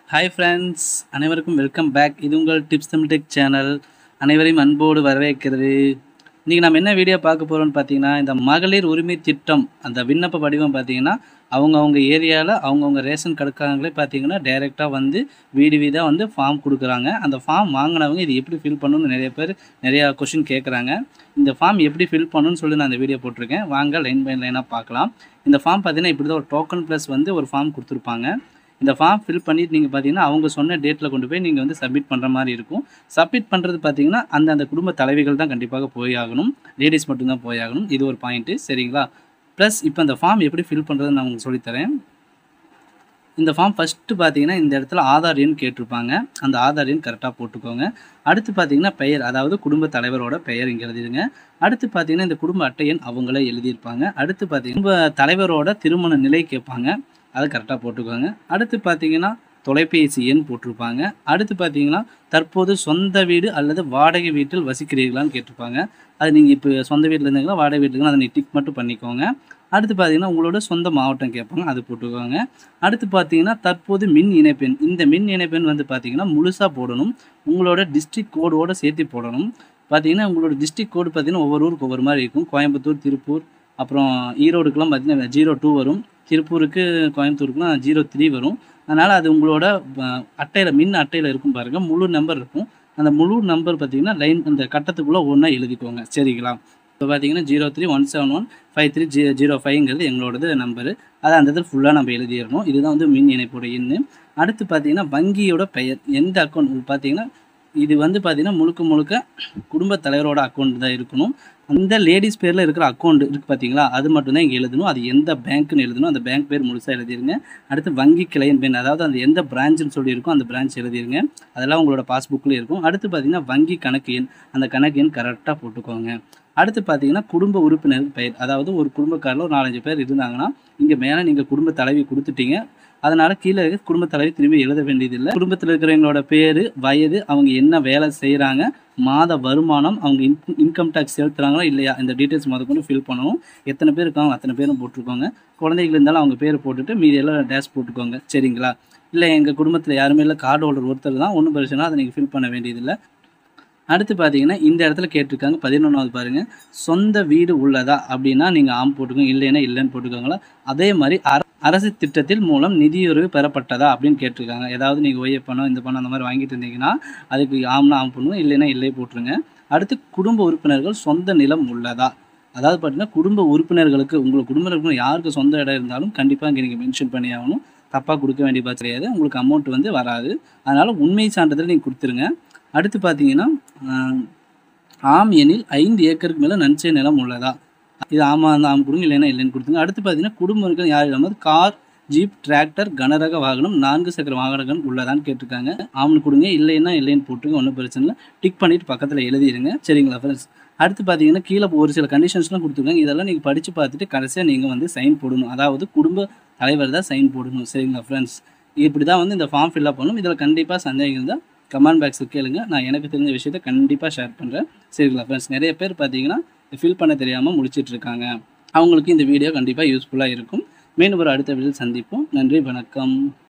hi friends அனைவருக்கும் welcome back இது உங்கள் டிப்ஸ் தமிழ் டெக் சேனல் அனைவரையும் அன்போடு வரவேற்கிறது இன்றைக்கி நம்ம என்ன வீடியோ பார்க்க போகிறோம்னு பார்த்தீங்கன்னா இந்த மகளிர் உரிமை திட்டம் அந்த விண்ணப்ப படிவம் பார்த்தீங்கன்னா அவங்கவுங்க ஏரியாவில் அவங்கவுங்க ரேஷன் கடைக்காரங்களே பார்த்தீங்கன்னா டைரெக்டாக வந்து வீடு வீடாக வந்து ஃபார்ம் கொடுக்குறாங்க அந்த ஃபார்ம் வாங்கினவங்க இது எப்படி ஃபில் பண்ணணும்னு நிறைய பேர் நிறையா கொஷின் கேட்குறாங்க இந்த ஃபார்ம் எப்படி ஃபில் பண்ணணும்னு சொல்லி நான் அந்த வீடியோ போட்டிருக்கேன் வாங்க லைன் பை லைனாக பார்க்கலாம் இந்த ஃபார்ம் பார்த்தீங்கன்னா இப்படி தான் ஒரு டோக்கன் ப்ளஸ் வந்து ஒரு ஃபார்ம் கொடுத்துருப்பாங்க இந்த ஃபார்ம் ஃபில் பண்ணிட்டு நீங்கள் பார்த்தீங்கன்னா அவங்க சொன்ன டேட்டில் கொண்டு போய் நீங்கள் வந்து சப்மிட் பண்ணுற மாதிரி இருக்கும் சப்மிட் பண்ணுறது பார்த்தீங்கன்னா அந்த அந்த குடும்ப தலைவிகள் தான் கண்டிப்பாக போய் ஆகணும் லேடிஸ் மட்டும்தான் போய் ஆகணும் இது ஒரு பாயிண்ட்டு சரிங்களா ப்ளஸ் இப்போ அந்த ஃபார்ம் எப்படி ஃபில் பண்ணுறதுன்னு நான் உங்களுக்கு சொல்லித்தரேன் இந்த ஃபார்ம் ஃபஸ்ட்டு பார்த்தீங்கன்னா இந்த இடத்துல ஆதார் எண் கேட்டிருப்பாங்க அந்த ஆதார் எண் கரெக்டாக போட்டுக்கோங்க அடுத்து பார்த்தீங்கன்னா பெயர் அதாவது குடும்ப தலைவரோட பெயர் இங்கே எழுதிடுங்க அடுத்து பார்த்தீங்கன்னா இந்த குடும்ப அட்டை எண் அவங்களே எழுதியிருப்பாங்க அடுத்து பார்த்தீங்கன்னா குடும்ப தலைவரோட திருமண நிலை கேட்பாங்க அதை கரெக்டாக போட்டுக்கோங்க அடுத்து பார்த்தீங்கன்னா தொலைபேசி எண் போட்டிருப்பாங்க அடுத்து பார்த்தீங்கன்னா தற்போது சொந்த வீடு அல்லது வாடகை வீட்டில் வசிக்கிறீர்களான்னு கேட்டிருப்பாங்க அது நீங்கள் இப்போ சொந்த வீட்டில் இருந்தீங்களா வாடகை வீட்டுக்கு அதை நீ டிக் மட்டும் பண்ணிக்கோங்க அடுத்து பார்த்தீங்கன்னா உங்களோட சொந்த மாவட்டம் கேட்பாங்க அது போட்டுக்கோங்க அடுத்து பார்த்தீங்கன்னா தற்போது மின் இணைப்பெண் இந்த மின் இணைப்பெண் வந்து பார்த்தீங்கன்னா முழுசாக போடணும் உங்களோட டிஸ்ட்ரிக்ட் கோடோட சேர்த்து போடணும் பார்த்தீங்கன்னா உங்களோட டிஸ்ட்ரிக்ட் கோடு பார்த்தீங்கன்னா ஒவ்வொரு ஊருக்கு ஒவ்வொரு மாதிரி இருக்கும் கோயம்புத்தூர் திருப்பூர் அப்புறம் ஈரோடுக்கெலாம் பார்த்தீங்கன்னா ஜீரோ டூ வரும் திருப்பூருக்கு கோயம்புத்தூருக்குலாம் ஜீரோ த்ரீ வரும் அதனால் அது உங்களோட அட்டையில் மின் அட்டையில் இருக்கும் பாருங்கள் முழு நம்பர் இருக்கும் அந்த முழு நம்பர் பார்த்தீங்கன்னா லைன் அந்த கட்டத்துக்குள்ளே ஒன்றா எழுதிக்கோங்க சரிங்களா இப்போ பார்த்தீங்கன்னா zero three one seven one five three G zero ஃபைவ்ங்கிறது எங்களோடது நம்பரு அதை அந்த இதில் ஃபுல்லாக நம்ம எழுதிடணும் இதுதான் வந்து மின் இணைப்போட எண் அடுத்து பார்த்தீங்கன்னா வங்கியோட பெயர் எந்த அக்கௌண்ட் பார்த்தீங்கன்னா இது வந்து பார்த்தீங்கன்னா முழுக்க முழுக்க குடும்ப தலைவரோட அக்கௌண்ட் தான் இருக்கணும் அந்த லேடிஸ் பேரில் இருக்கிற அக்கௌண்ட் இருக்குது பார்த்தீங்களா அது மட்டும்தான் இங்கே எழுதணும் அது எந்த பேங்க்னு எழுதணும் அந்த பேங்க் பேர் முழுசாக எழுதிருங்க அடுத்து வங்கி கிளையின் பெண் அதாவது அந்த எந்த பிரான்ச்சுன்னு சொல்லியிருக்கோம் அந்த பிரான்ச் எழுதிருங்க அதெல்லாம் உங்களோட பாஸ்புக்கில் இருக்கும் அடுத்து பார்த்தீங்கன்னா வங்கி கணக்கு எண் அந்த கணக்கு எண் கரெக்டாக போட்டுக்கோங்க அடுத்து பார்த்தீங்கன்னா குடும்ப உறுப்பினர் பெயர் அதாவது ஒரு குடும்பக்காரில் ஒரு நாலஞ்சு பேர் இருந்தாங்கன்னா இங்கே மேலே நீங்கள் குடும்ப தலைவி கொடுத்துட்டீங்க அதனால் கீழே இருக்க குடும்ப தலைவி திரும்பி எழுத வேண்டியதில்லை குடும்பத்தில் இருக்கிறவங்களோட பேர் வயது அவங்க என்ன வேலை செய்கிறாங்க மாத வருமானம் அவங்க இன் இன்கம் டேக்ஸ் செலுத்துகிறாங்களா இல்லையா இந்த டீட்டெயில்ஸ் முத கொண்டு ஃபில் பண்ணணும் எத்தனை பேர் இருக்காங்க அத்தனை பேரும் போட்டிருக்கோங்க குழந்தைகள் இருந்தாலும் அவங்க பேர் போட்டுட்டு மீதி எல்லாம் டேஷ் போட்டுக்கோங்க சரிங்களா இல்லை எங்கள் குடும்பத்தில் யாருமே இல்லை கார்டு ஹோல்டர் ஒருத்தர் தான் ஒன்றும் பிரச்சனை அதை நீங்கள் ஃபில் பண்ண வேண்டியதில்லை அடுத்து பார்த்தீங்கன்னா இந்த இடத்துல கேட்டிருக்காங்க பதினொன்றாவது பாருங்கள் சொந்த வீடு உள்ளதா அப்படின்னா நீங்கள் ஆம் போட்டுக்கோங்க இல்லைன்னா இல்லைன்னு போட்டுக்கோங்களா அதே மாதிரி அர அரசு திட்டத்தில் மூலம் நிதியுறவு பெறப்பட்டதா அப்படின்னு கேட்டிருக்காங்க ஏதாவது நீங்கள் ஒய்ய பணம் இந்த பணம் அந்த மாதிரி வாங்கிட்டு இருந்தீங்கன்னா அதுக்கு ஆம்னா ஆம் பண்ணுவோம் இல்லைன்னா இல்லை போட்டுருங்க அடுத்து குடும்ப உறுப்பினர்கள் சொந்த நிலம் உள்ளதா அதாவது பார்த்தீங்கன்னா குடும்ப உறுப்பினர்களுக்கு உங்களுக்கு குடும்ப உறுப்பினர் யாருக்கு சொந்த இடம் இருந்தாலும் கண்டிப்பாக இங்கே நீங்கள் மென்ஷன் பண்ணி ஆகணும் தப்பாக கொடுக்க வேண்டிய பார்த்து கிடையாது உங்களுக்கு அமௌண்ட் வந்து வராது அதனால் உண்மை சான்றிதழ் நீங்கள் கொடுத்துருங்க அடுத்து பார்த்தீங்கன்னா ஆம் எனில் ஐந்து ஏக்கருக்கு மேலே நன்சை நிலம் உள்ளதா இது ஆமாம் அந்த ஆம் கொடுங்க இல்லைன்னா இல்லைன்னு கொடுத்துங்க அடுத்து பார்த்தீங்கன்னா குடும்பங்கள் யார் இல்லாமல் கார் ஜீப் டிராக்டர் கனரக வாகனம் நான்கு சக்கர வாகனங்கள் உள்ளதான்னு கேட்டிருக்காங்க ஆம்னு கொடுங்க இல்லைன்னா இல்லைன்னு போட்டுருங்க ஒன்றும் பிரச்சனை இல்லை டிக் பண்ணிவிட்டு பக்கத்தில் எழுதிடுங்க சரிங்களா ஃப்ரெண்ட்ஸ் அடுத்து பார்த்தீங்கன்னா கீழே ஒரு சில கண்டிஷன்ஸ்லாம் கொடுத்துருக்காங்க இதெல்லாம் நீங்கள் படித்து பார்த்துட்டு கடைசியாக நீங்கள் வந்து சைன் போடணும் அதாவது குடும்ப தலைவர் தான் சைன் போடணும் சரிங்களா ஃப்ரெண்ட்ஸ் இப்படி தான் வந்து இந்த ஃபார்ம் ஃபில்அப் பண்ணணும் இதில் கண்டிப்பாக சந்தேகம் இருந்தால் கமெண்ட் பாக்ஸில் கேளுங்க நான் எனக்கு தெரிஞ்ச விஷயத்த கண்டிப்பாக ஷேர் பண்ணுறேன் சரிங்களா ஃப்ரெண்ட்ஸ் நிறைய பேர் பார்த்தீங்கன்னா ஃபில் பண்ண தெரியாமல் முடிச்சிட்டு இருக்காங்க அவங்களுக்கு இந்த வீடியோ கண்டிப்பாக யூஸ்ஃபுல்லாக இருக்கும் மீண்டும் ஒரு அடுத்த வீடியோ சந்திப்போம் நன்றி வணக்கம்